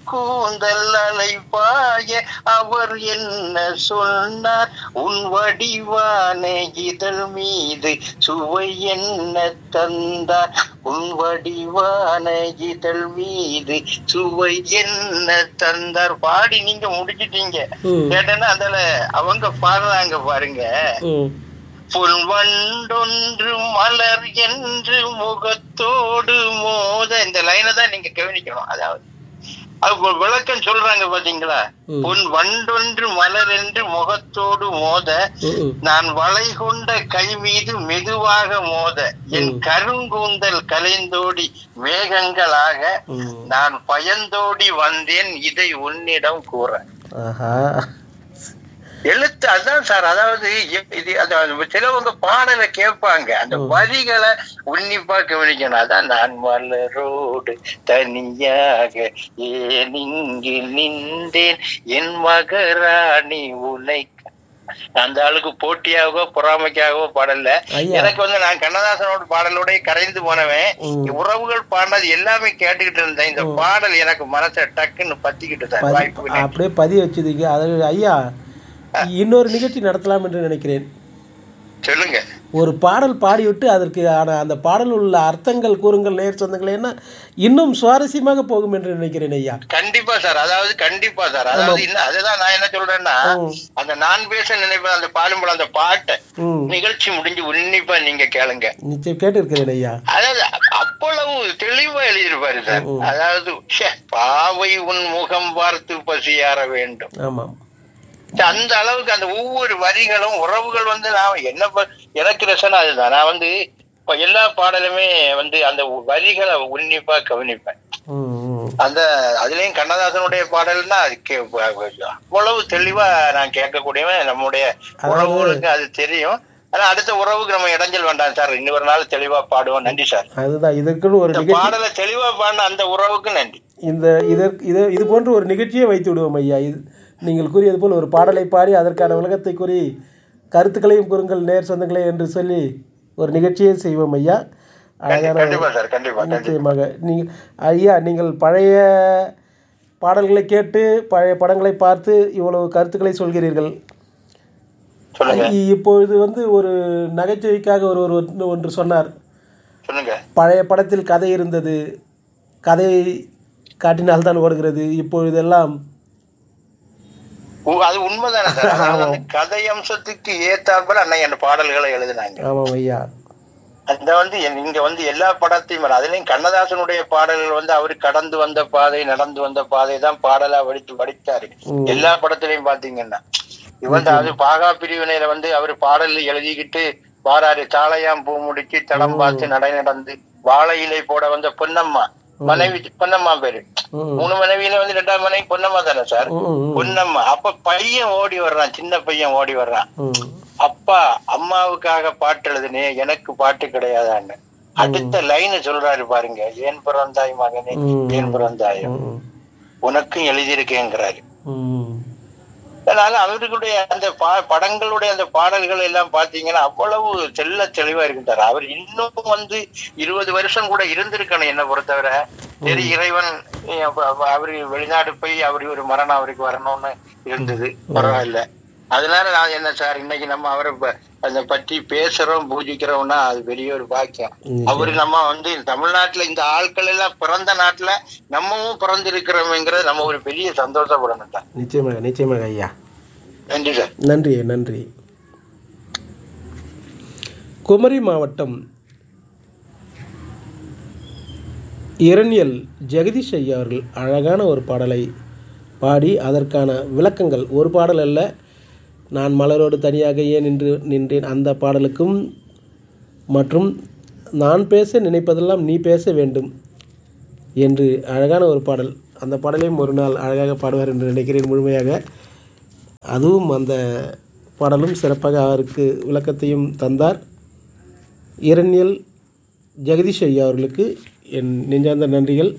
கூந்தல் அலைப்பாய அவர் என்ன சொன்னார் உன் வடிவான இதழ் மீது சுவை என்ன தந்தார் உன் வடிவான இதழ் மீது சுவை என்ன தந்தார் பாடி நீங்க முடிச்சிட்டீங்க ம். கேட்டேன்னா அதுல அவங்க பாடுறாங்க பாருங்க ம் புல்வண்டொன்று மலர் என்று முகத்தோடு மோத இந்த லைனை தான் நீங்க கவனிக்கணும் அதாவது அது ஒரு விளக்கம் சொல்றாங்க பாத்தீங்களா ம். பொன் வண்டொன்று மலர் என்று முகத்தோடு மோத ம், ம். நான் வளை கொண்ட கை மீது மெதுவாக மோத என் ம். கருங்கூந்தல் கலைந்தோடி மேகங்களாக ம். நான் பயந்தோடி வந்தேன் இதை உன்னிடம் கூற ஆஹா எழுத்து அதான் சார் அதாவது எ- இது அதாவது சிலவங்க பாடலை கேட்பாங்க அந்த வரிகளை உன்னிப்பா கவனிக்கணும் அதான் நான் மலரோடு தனியாக ஏன் இங்கு நின்றேன் என் மகராணி உனை அந்த ஆளுக்கு போட்டியாகவோ பொறாமைக்காகவோ பாடல ஐயா. எனக்கு வந்து நான் கண்ணதாசனோட பாடலோட கரைந்து போனவன் ம். உறவுகள் பாடினது எல்லாமே கேட்டுக்கிட்டு இருந்தேன் இந்த பாடல் எனக்கு மனசை டக்குன்னு பத்திக்கிட்டு சார் பதி வாய்ப்பு இல்லை. அப்படியே பதிய வச்சுதீங்க அது ஐயா இன்னொரு நிகழ்ச்சி நடத்தலாம் என்று நினைக்கிறேன் சொல்லுங்க ஒரு பாடல் பாடிவிட்டு அதற்கு ஆன அந்த பாடல் உள்ள அர்த்தங்கள் கூறுங்கள் நேர் சொந்தங்களே என்ன இன்னும் சுவாரஸ்யமாக போகும் என்று நினைக்கிறேன் ஐயா கண்டிப்பா சார் அதாவது கண்டிப்பா சார் அதாவது இன்னும் அதுதான் நான் என்ன சொல்றேன்னா ம். அந்த நான் பேச நினைப்பேன் அந்த பாடும்போது அந்த பாட்டை ம் நிகழ்ச்சி முடிஞ்சு உன்னிப்பா நீங்க கேளுங்க நிச்சயம் கேட்டிருக்கிறேன் ஐயா அதாவது அவ்வளவு தெளிவா எழுதியிருப்பாரு சார் அதாவது ச்சே, பாவை உன் முகம் பார்த்து பசியாற வேண்டும் ஆமாம் அந்த அளவுக்கு அந்த ஒவ்வொரு வரிகளும் உறவுகள் வந்து நான் என்ன ப- எனக்கு ரசனை அதுதான் நான் வந்து இப்ப எல்லா பாடலுமே வந்து அந்த வரிகளை உன்னிப்பா கவனிப்பேன் ம் ம் அந்த அதுலயும் கண்ணதாசனுடைய பாடல்னா அது கே- அவ்வளவு தெளிவா நான் கேட்கக்கூடியவன் நம்முடைய உறவுகளுக்கு அது தெரியும் ஆனா அடுத்த உறவுக்கு நம்ம இடைஞ்சல் வேண்டாம் சார் இன்னொரு நாள் தெளிவா பாடுவோம் நன்றி சார் அதுதான் இதற்குன்னு ஒரு இந்த நிகழ்ச்சி பாடலை தெளிவா பாடின அந்த உறவுக்கு நன்றி இந்த இதற்கு இது இது போன்ற ஒரு நிகழ்ச்சியே வைத்து விடுவோம் ஐயா இது நீங்கள் கூறியது போல் ஒரு பாடலை பாடி அதற்கான விளக்கத்தை கூறி கருத்துக்களையும் கூறுங்கள் நேர் சொந்தங்களே என்று சொல்லி ஒரு நிகழ்ச்சியே செய்வோம் ஐயா அழகான கண்டிப்பா சார் கண்டிப்பா நன்றி நிச்சயமாக நீங்கள் ஐயா நீங்கள் பழைய பாடல்களை கேட்டு பழைய படங்களை பார்த்து இவ்வளவு கருத்துக்களை சொல்கிறீர்கள் சொல்லுங்க இ- இப்பொழுது வந்து ஒரு நகைச்சுவைக்காக ஒரு ஒரு ஒன்று- ஒன்று சொன்னார் சொல்லுங்க பழைய படத்தில் கதை இருந்தது கதை காட்டினால்தான் ஓடுகிறது இப்பொழுதெல்லாம் ஓ, அது உண்மைதானே சார் அதாவது அந்த கதை அம்சத்துக்கு ஏத்தாப்புல அன்னை அந்த பாடல்களை எழுதினாங்க ஆமாம் ஐயா அந்த வந்து என்- இங்க வந்து எல்லா படத்தையும் வர- அதுலயும் கண்ணதாசனுடைய பாடல்கள் வந்து அவரு கடந்து வந்த பாதை நடந்து வந்த பாதை தான் பாடலா வடித்து வடித்தாரு எல்லா படத்திலையும் பாத்தீங்கன்னா இவன் அது பாகா பிரிவினையில வந்து அவரு பாடல் எழுதிக்கிட்டு வாராரு சாலையாம் பூ முடிச்சு தடம் பார்த்து நடை நடந்து வாழை இலை போட வந்த பொன்னம்மா மனைவி பொன்னம்மா பேரு ம் மூணு மனைவியில வந்து ரெண்டாம் மனைவி பொன்னம்மா தானே சார் ம், ம், பொன்னம்மா அப்ப பையன் ஓடி வர்றான் சின்ன பையன் ஓடி வர்றான் ம் அப்பா அம்மாவுக்காக பாட்டு எழுதுனே எனக்கு பாட்டு கிடையாதான்னு அடுத்த லைன் சொல்றாரு பாருங்க ஏன் பிறந்தாய் மகனே ம். ஏன் பிறந்தாய் ம், உனக்கும் எழுதியிருக்கேங்கிறாரு ம் அதனால அவர்களுடைய அந்த பா படங்களுடைய அந்த பாடல்கள் எல்லாம் பாத்தீங்கன்னா அவ்வளவு தெள்ள தெளிவா இருக்கின்றார் அவர் இன்னும் வந்து இருபது வருஷம் கூட இருந்திருக்கணும் என்ன பொறுத்தவரை சரி இறைவன் அஹ் அப்ப- அப்ப அவரு வெளிநாடு போய் அவரு ஒரு மரணம் அவருக்கு வரணும்னு இருந்தது பரவாயில்ல அதனால நான் என்ன சார் இன்னைக்கு நம்ம அவரை ப- அதை பற்றி பேசுறோம் பூஜிக்கிறோம்னா அது பெரிய ஒரு பாக்கியம் அவரு நம்ம வந்து தமிழ்நாட்டுல இந்த ஆட்கள் எல்லாம் பிறந்த நாட்டுல நம்மவும் பிறந்திருக்கிறோம்ங்கிறது நம்ம ஒரு பெரிய சந்தோஷப்படணும் சார் நிச்சயமாக நிச்சயமாக ஐயா நன்றி சார் நன்றி நன்றி குமரி மாவட்டம் இரணியல் ஜெகதீஷ் ஐயா அவர்கள் அழகான ஒரு பாடலை பாடி அதற்கான விளக்கங்கள் ஒரு பாடல் அல்ல நான் மலரோடு தனியாக ஏன் நின்று நின்றேன் அந்த பாடலுக்கும் மற்றும் நான் பேச நினைப்பதெல்லாம் நீ பேச வேண்டும் என்று அழகான ஒரு பாடல் அந்த பாடலையும் ஒரு நாள் அழகாக பாடுவார் என்று நினைக்கிறேன் முழுமையாக அதுவும் அந்த பாடலும் சிறப்பாக அவருக்கு விளக்கத்தையும் தந்தார் இரண்யல் ஜெகதீஷ் ஐயா அவர்களுக்கு என் நெஞ்சார்ந்த நன்றிகள்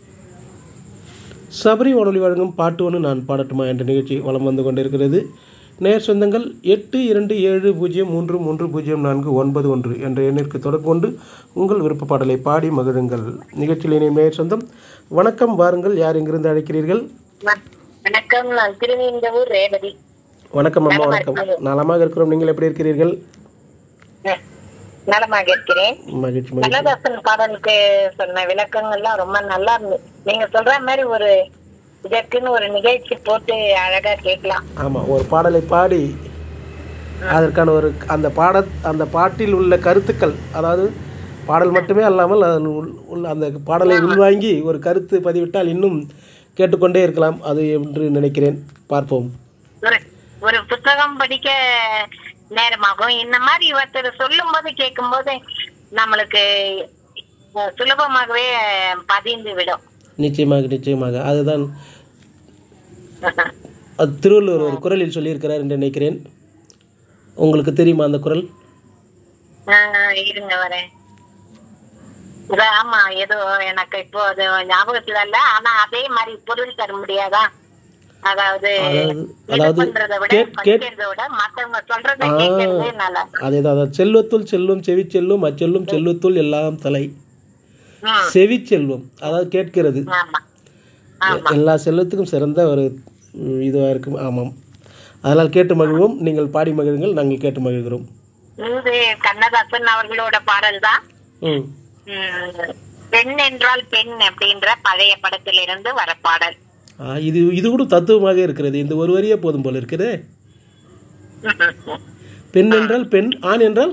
சபரி வானொலி வழங்கும் பாட்டு ஒன்று நான் பாடட்டுமா என்ற நிகழ்ச்சி வலம் வந்து கொண்டிருக்கிறது நேர் சொந்தங்கள் எட்டு இரண்டு ஏழு பூஜ்ஜியம் மூன்று மூன்று பூஜ்ஜியம் நான்கு ஒன்பது ஒன்று என்ற எண்ணிற்கு தொடர்பு கொண்டு உங்கள் விருப்ப பாடலை பாடி மகிழுங்கள் நிகழ்ச்சியில் இணையும் நேர் சொந்தம் வணக்கம் வாருங்கள் யார் எங்கிருந்து அழைக்கிறீர்கள் வ- வணக்கம் நான் திருநீந்தவூர் ரேவதி வணக்கம் அம்மா வணக்கம் நலமாக இருக்கிறோம் நீங்கள் எப்படி இருக்கிறீர்கள் ம், நலமாக இருக்கிறேன் மகிழ்ச்சி மகிழ்ச்சி கண்ணதாசன் பாடலுக்கு சொன்ன விளக்கங்கள்லாம் ரொம்ப நல்லா இருந்து நீங்க சொல்ற மாதிரி ஒரு இதற்குன்னு ஒரு நிகழ்ச்சி போட்டு அழகா கேட்கலாம் ஆமாம் ஒரு பாடலை பாடி அதற்கான ஒரு அந்த பாட அந்த பாட்டில் உள்ள கருத்துக்கள் அதாவது பாடல் மட்டுமே அல்லாமல் அதன் உள் உள்ள அந்த பாடலை உள்வாங்கி ஒரு கருத்து பதிவிட்டால் இன்னும் கேட்டுக்கொண்டே இருக்கலாம் அது என்று நினைக்கிறேன் பார்ப்போம் ஒரு ஒரு புத்தகம் படிக்க நேரமாகும் இந்த மாதிரி ஒருத்தர் சொல்லும் போது கேட்கும் போது நம்மளுக்கு அஹ், சுலபமாகவே பதிந்து விடும் நிச்சயமாக நிச்சயமாக அதுதான் அது திருவள்ளுவர் ஒரு குரலில் சொல்லியிருக்கிறார் என்று நினைக்கிறேன் உங்களுக்கு தெரியுமா அந்த குரல் ஆஹ் இருங்க வரேன் இது ஆமா ஏதோ எனக்கு இப்போ அது ஞாபகத்துல இல்ல ஆனா அதே மாதிரி பொருள் தர முடியாதா அதாவது அதாவது- இது அதாவது பண்றதை விட கேட்- கேட்- படிக்கிறதை விட மத்தவங்க சொல்றதை கேட்கறதே நல்லா அதே தான் அதாவது செல்வத்துள் செல்வம் செவி செல்லும் அச்செல்லும் செல்வத்துள் எல்லாம் தலை ம் செவி செல்வம் அதாவது கேட்கிறது ஆமா எல்லா செல்வத்துக்கும் சிறந்த ஒரு இதுவாக இருக்கும் ஆமாம் அதனால் கேட்டு மகிழ்வோம் நீங்கள் பாடி மகிழுங்கள் நாங்கள் கேட்டு மகிழ்கிறோம் இது கண்ணதாசன் அவர்களோட பாடல் தான் ம் பெண் என்றால் பெண் அப்படின்ற பழைய படத்திலிருந்து வர பாடல் ஆ, இது இது கூட தத்துவமாக இருக்கிறது இந்த ஒரு வரியே போதும் போல இருக்குது பெண் என்றால் பெண் ஆண் என்றால்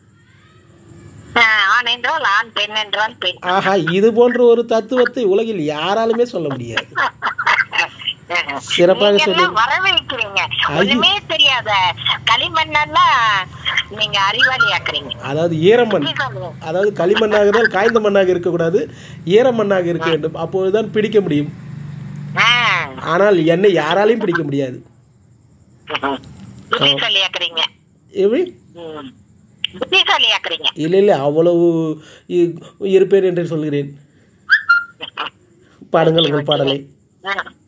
ஆஹ் ஆண் என்றால் ஆண் பெண் என்றால் பெண் ஆஹா இது போன்ற ஒரு தத்துவத்தை உலகில் யாராலுமே சொல்ல முடியாது சிறப்பாக நீங்க சொல்லி எல்லாம் வரவேற்கிறீங்க ஒண்ணுமே தெரியாத களிமண்ணெல்லாம் நீங்க அறிவாளி ஆக்குறீங்க அதாவது ஈரமண் அதாவது களிமண்ணாக இருந்தால் காய்ந்த மண்ணாக இருக்கக்கூடாது ஈரமண்ணாக இருக்க வேண்டும் அப்பொழுதுதான் பிடிக்க முடியும் ஆனால் என்னை யாராலையும் பிடிக்க முடியாது புத்திசாலி ஆக்குறீங்க எப்படி ம். புத்திசாலி ஆக்குறீங்க இல்லை இல்லை அவ்வளவு இ- இருப்பேன் என்று சொல்கிறேன் பாடுங்கள் உங்கள் பாடலை ஆ.